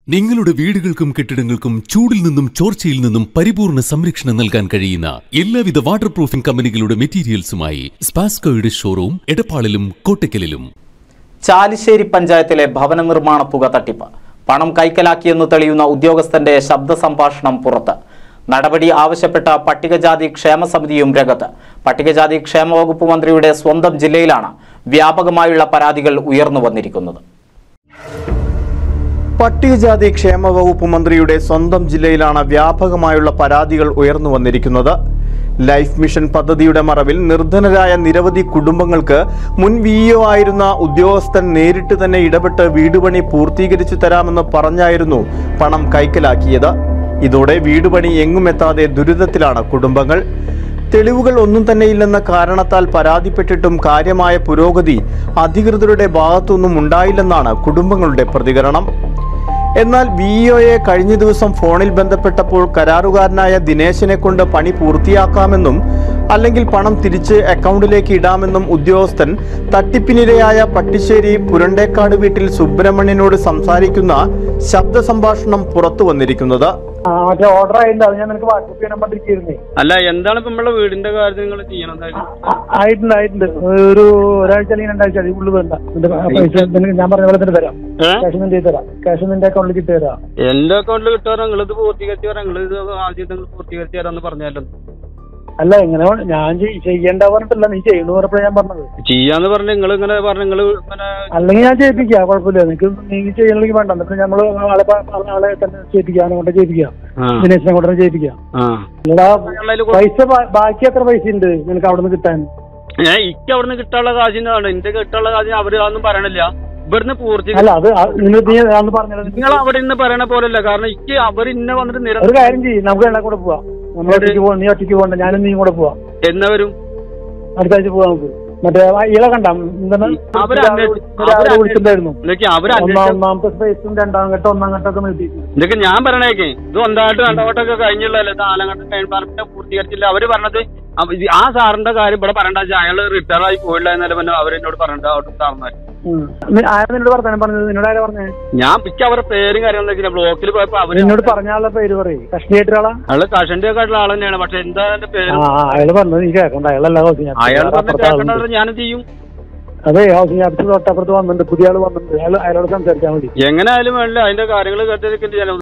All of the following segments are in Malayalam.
നിങ്ങളുടെ വീടുകൾക്കും കെട്ടിടങ്ങൾക്കും ചൂടിൽ നിന്നും ചോർച്ചയിൽ നിന്നും പരിപൂർണ സംരക്ഷണം നൽകാൻ കഴിയുന്ന എല്ലാവിധ വാട്ടർ പ്രൂഫിംഗ് കമ്പനികളുടെ മെറ്റീരിയൽസുമായി സ്പാസ്കോയുടെ ഷോറൂം എടപ്പാളിലും കോട്ടയ്ക്കലിലും ചാലിശ്ശേരി പഞ്ചായത്തിലെ ഭവന നിർമ്മാണ തുക തട്ടിപ്പ് പണം കൈക്കലാക്കിയെന്ന് തെളിയുന്ന ഉദ്യോഗസ്ഥന്റെ ശബ്ദ സംഭാഷണം പുറത്ത് നടപടി ആവശ്യപ്പെട്ട പട്ടികജാതി ക്ഷേമ സമിതിയും രംഗത്ത് പട്ടികജാതി ക്ഷേമ വകുപ്പ് മന്ത്രിയുടെ സ്വന്തം ജില്ലയിലാണ് വ്യാപകമായുള്ള പരാതികൾ ഉയർന്നു വന്നിരിക്കുന്നത് പട്ടികജാതി ക്ഷേമ വകുപ്പ് മന്ത്രിയുടെ സ്വന്തം ജില്ലയിലാണ് വ്യാപകമായുള്ള പരാതികൾ ഉയർന്നു വന്നിരിക്കുന്നത് ലൈഫ് മിഷൻ പദ്ധതിയുടെ മറവിൽ നിർധനരായ നിരവധി കുടുംബങ്ങൾക്ക് മുൻ വിഇഒ ആയിരുന്ന ഉദ്യോഗസ്ഥൻ നേരിട്ട് തന്നെ ഇടപെട്ട് വീടുപണി പൂർത്തീകരിച്ചു തരാമെന്ന് പറഞ്ഞായിരുന്നു പണം കൈക്കലാക്കിയത് ഇതോടെ വീടുപണി എങ്ങുമെത്താതെ ദുരിതത്തിലാണ് കുടുംബങ്ങൾ തെളിവുകൾ ഒന്നും തന്നെയില്ലെന്ന കാരണത്താൽ പരാതിപ്പെട്ടിട്ടും കാര്യമായ പുരോഗതി അധികൃതരുടെ ഭാഗത്തുനിന്നും ഉണ്ടായില്ലെന്നാണ് കുടുംബങ്ങളുടെ പ്രതികരണം എന്നാൽ വിഇഒയെ കഴിഞ്ഞ ദിവസം ഫോണിൽ ബന്ധപ്പെട്ടപ്പോൾ കരാറുകാരനായ ദിനേശനെ കൊണ്ട് പണി പൂർത്തിയാക്കാമെന്നും അല്ലെങ്കിൽ പണം തിരിച്ച് അക്കൗണ്ടിലേക്ക് ഇടാമെന്നും ഉദ്യോഗസ്ഥൻ തട്ടിപ്പിനിരയായ പട്ടിശ്ശേരി പുരണ്ടേക്കാട് വീട്ടിൽ സുബ്രഹ്മണ്യനോട് സംസാരിക്കുന്ന ശബ്ദ സംഭാഷണം പുറത്തു വന്നിരിക്കുന്നത് ആ, മറ്റേ ഓർഡർ ആയിട്ടുണ്ട് അത് ഞാൻ നിനക്ക് വാട്സപ്പ് ചെയ്യാൻ പറ്റിയിരുന്നേ അല്ല എന്താണ് ഇപ്പൊ നമ്മളെ വീടിന്റെ കാര്യത്തിൽ നിങ്ങൾ ചെയ്യണത് ആയിട്ടുണ്ട് ആയിട്ടുണ്ട് ഒരു ഒരാഴ്ച അല്ലെങ്കിൽ രണ്ടാഴ്ച അതിൽ ഉള്ളു വേണ്ട നിന്റെ പൈസ നിനക്ക് ഞാൻ പറഞ്ഞ പോലെ തന്നെ തരാം ഏ? ക്യാഷ് നിന്റെ കയ്യിൽ തരാം ക്യാഷ് നിന്റെ അക്കൗണ്ടിലേക്ക് ഇട്ട് തരാം എന്റെ അക്കൗണ്ടിൽ കിട്ടാറ് നിങ്ങൾ ഇത് പൂർത്തീകരിച്ച് തരാം നിങ്ങൾ ഇത് ആദ്യം നിങ്ങൾ പൂർത്തീകരിച്ച് തരാന്ന് പറഞ്ഞാലോ അല്ല ഇങ്ങനെ വേണം. ഞാൻ ചെയ്- ചെയ്യണ്ട പറഞ്ഞിട്ടല്ല നീ ചെയ്യണു പറഞ്ഞപ്പോഴാണ് ഞാൻ പറഞ്ഞത് ചെയ്യാന്ന് പറഞ്ഞ നിങ്ങൾ ഇങ്ങനെ പറഞ്ഞ നിങ്ങൾ ഇങ്ങനെ അല്ലെങ്കിൽ ഞാൻ ചെയ്യിപ്പിക്കാം കുഴപ്പമില്ല നിനക്ക് നീ ചെയ്യണമെങ്കിൽ വേണ്ട എന്നിട്ട് നമ്മള് ആളെ പ- പറഞ്ഞ ആളെ തന്നെ ചെയ്യിപ്പിക്കാം കൊണ്ട് ചെയ്യിപ്പിക്കാം ആ, ദിനേശിനെ കൊണ്ട് തന്നെ ചെയ്യിപ്പിക്കാം ആ. അല്ലടാ ഞങ്ങളതില് കൊ- പൈസ ബാ- ബാക്കി എത്ര പൈസ ഉണ്ട് നിനക്ക് അവിടെ നിന്ന് കിട്ടാൻ ഏ ഇക്ക് അവിടുന്ന് കിട്ടാനുള്ള കാശിനാണ് എന്റെ കിട്ടാനുള്ള കാശിന് അവര് അതൊന്നും പറയണില്ല ഇവിടുന്ന് പൂർത്തി അല്ല അത് അത് നിന്നോട് നീ അന്ന് പറഞ്ഞത് നിങ്ങൾ അവിടെ നിന്ന് പറയണ പോലല്ല കാരണം ഇക്ക് അവർ ഇന്നെ വന്നിട്ട് ഒരു നിരന്തരം കാര്യം ചെയ്യും നമുക്ക് എല്ലാം കൂടെ പോവാം നമ്മൾ ഒറ്റയ്ക്ക് പോവാം നീ ഒറ്റയ്ക്ക് പോകണ്ട ഞാനും നീയും കൂടെ പോവാം എന്നവരും അടുത്ത ആഴ്ച പോവാം നമുക്ക് മറ്റേ ആ ഇള കണ്ട എന്താണ് അവര് രാവിലെ അന്വേഷി- വിളി- രാവിലെ അവര് വിളിച്ചിട്ടുണ്ടായിരുന്നു എന്നൊക്കെ അവര് ഒന്നാം അന്വേഷിച്ച ഒന്നാമത്തെ സ്പേസും രണ്ടാം ഘട്ടം ഒന്നാം ഘട്ടമൊക്കെ നീട്ടി ഇതൊക്കെ ഞാൻ പറയണേക്കെ ഇത് ഒന്നായിട്ട് രണ്ടാവട്ടമൊക്കെ കഴിഞ്ഞുള്ളതല്ലേ നാലാം ഘട്ടം കഴിയുമ്പോൾ പൂർത്തീകരിച്ചില്ല അവര് പറഞ്ഞത് അവ- ഇത് ആ സാറിന്റെ കാര്യം ഇവിടെ പറയണ്ട വെച്ചാൽ അയാൾ റിട്ടയർ ആയി പോയില്ല എന്നല്ല പിന്നെ അവരെന്നോട് പറഞ്ഞിട്ട് അവിടെ സാറിന് ആരാ നിന്നോട് വർത്താനം പറഞ്ഞത് നിന്നോട് ആരാ പറഞ്ഞേ ഞാൻ പിക്ക് അവരുടെ പേരും കാര്യങ്ങളും വെച്ചില്ല ബ്ലോക്കിൽ പോയപ്പോ അവര് നിന്നോട് പറഞ്ഞ ആളുടെ പേര് പറയും കഷ്ണിയായിട്ടാളാ അയാള് കഷന്റെ ഒക്കെ ആയിട്ടുള്ള ആൾ തന്നെയാണ് പക്ഷെ എന്താ എന്റെ പേര് ആ ആ, അയാള് പറഞ്ഞത് നീ കേൾക്കണ്ട അയാളല്ല ഹൗസിംഗ് അയാൾ പറഞ്ഞ കേൾക്കേണ്ടത് ഞാനും ചെയ്യും അതെ ഹൗസിംഗ് അടുത്ത് തൊട്ടപ്പുറത്ത് വന്നിട്ടുണ്ട് പുതിയ ആള് വന്നിട്ടുണ്ട് അയാൾ അയാളോട് സംസാരിച്ചാൽ മതി എങ്ങനെ ആയാലും വേണ്ട അതിന്റെ കാര്യങ്ങൾ കേട്ടിരിക്കേണ്ടി ഞാൻ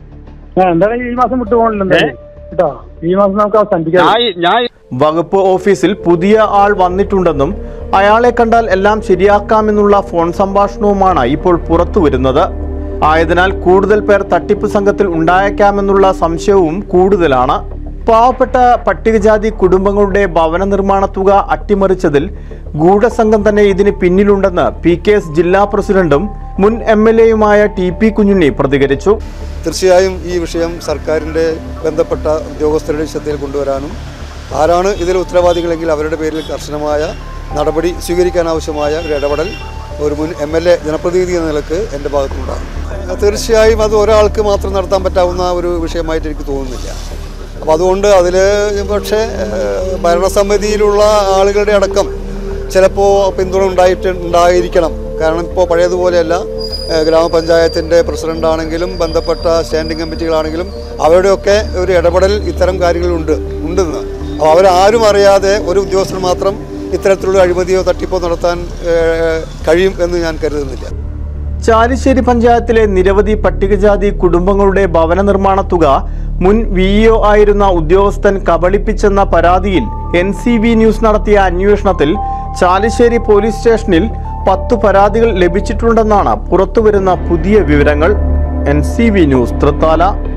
ആ, എന്തായാലും ഈ മാസം വിട്ടു പോകണില്ല എന്തായാലും. കേട്ടോ ഈ മാസം നമുക്ക് അവസാനിപ്പിക്കാം ഞാൻ ഞാൻ വകുപ്പ് ഓഫീസിൽ പുതിയ ആൾ വന്നിട്ടുണ്ടെന്നും അയാളെ കണ്ടാൽ എല്ലാം ശരിയാക്കാമെന്നുള്ള ഫോൺ സംഭാഷണവുമാണ് ഇപ്പോൾ പുറത്തു വരുന്നത് ആയതിനാൽ കൂടുതൽ പേർ തട്ടിപ്പ് സംഘത്തിൽ ഉണ്ടായേക്കാമെന്നുള്ള സംശയവും കൂടുതലാണ് പാവപ്പെട്ട പട്ടികജാതി കുടുംബങ്ങളുടെ ഭവന നിർമ്മാണ തുക അട്ടിമറിച്ചതിൽ ഗൂഢസംഘം തന്നെ ഇതിന് പിന്നിലുണ്ടെന്ന് പി കെ എസ് ജില്ലാ പ്രസിഡന്റും മുൻ എം എൽ എയുമായ ടി പി കുഞ്ഞുണ്ണി പ്രതികരിച്ചു തീർച്ചയായും ഈ വിഷയം സർക്കാരിൻ്റെ ബന്ധപ്പെട്ട ഉദ്യോഗസ്ഥരുടെ ശ്രദ്ധയിൽ കൊണ്ടുവരാനും ആരാണ് ഇതിൽ ഉത്തരവാദികളെങ്കിൽ അവരുടെ പേരിൽ കർശനമായ നടപടി സ്വീകരിക്കാൻ ആവശ്യമായ ഒരു ഇടപെടൽ ഒരു മുൻ എം എൽ എ ജനപ്രതിനിധി എന്ന നിലക്ക് എൻ്റെ ഭാഗത്തുനിന്നുണ്ടാകും തീർച്ചയായും അത് ഒരാൾക്ക് മാത്രം നടത്താൻ പറ്റാവുന്ന ഒരു വിഷയമായിട്ട് എനിക്ക് തോന്നുന്നില്ല അപ്പോൾ അതുകൊണ്ട് അതിൽ പക്ഷേ ഏഹ്, ഭരണസമിതിയിലുള്ള ആളുകളുടെ അടക്കം ചിലപ്പോൾ പിന്തുണ ഉണ്ടായിട്ട് ഉണ്ടായിരിക്കണം കാരണം ഇപ്പോൾ പഴയതുപോലെയല്ല ഏഹ് ഗ്രാമപഞ്ചായത്തിൻ്റെ പ്രസിഡൻ്റാണെങ്കിലും ബന്ധപ്പെട്ട സ്റ്റാൻഡിംഗ് കമ്മിറ്റികളാണെങ്കിലും അവരുടെയൊക്കെ ഒരു ഇടപെടൽ ഇത്തരം കാര്യങ്ങളുണ്ട് ഉണ്ടെന്ന് അപ്പോൾ അവരാരും അറിയാതെ ഒരു ഉദ്യോഗസ്ഥൻ മാത്രം ഇത്തരത്തിലുള്ള അഴിമതിയോ തട്ടിപ്പോ നടത്താൻ ഏഹ്, കഴിയും എന്ന് ഞാൻ കരുതുന്നില്ല ചാലിശ്ശേരി പഞ്ചായത്തിലെ നിരവധി പട്ടികജാതി കുടുംബങ്ങളുടെ ഭവന നിർമ്മാണ തുക മുൻ വിഇഒ ആയിരുന്ന ഉദ്യോഗസ്ഥൻ കബളിപ്പിച്ചെന്ന പരാതിയിൽ എൻ സി വി ന്യൂസ് നടത്തിയ അന്വേഷണത്തിൽ ചാലിശ്ശേരി പോലീസ് സ്റ്റേഷനിൽ പത്തു പരാതികൾ ലഭിച്ചിട്ടുണ്ടെന്നാണ് പുറത്തുവരുന്ന പുതിയ വിവരങ്ങൾ N C V News Thrithala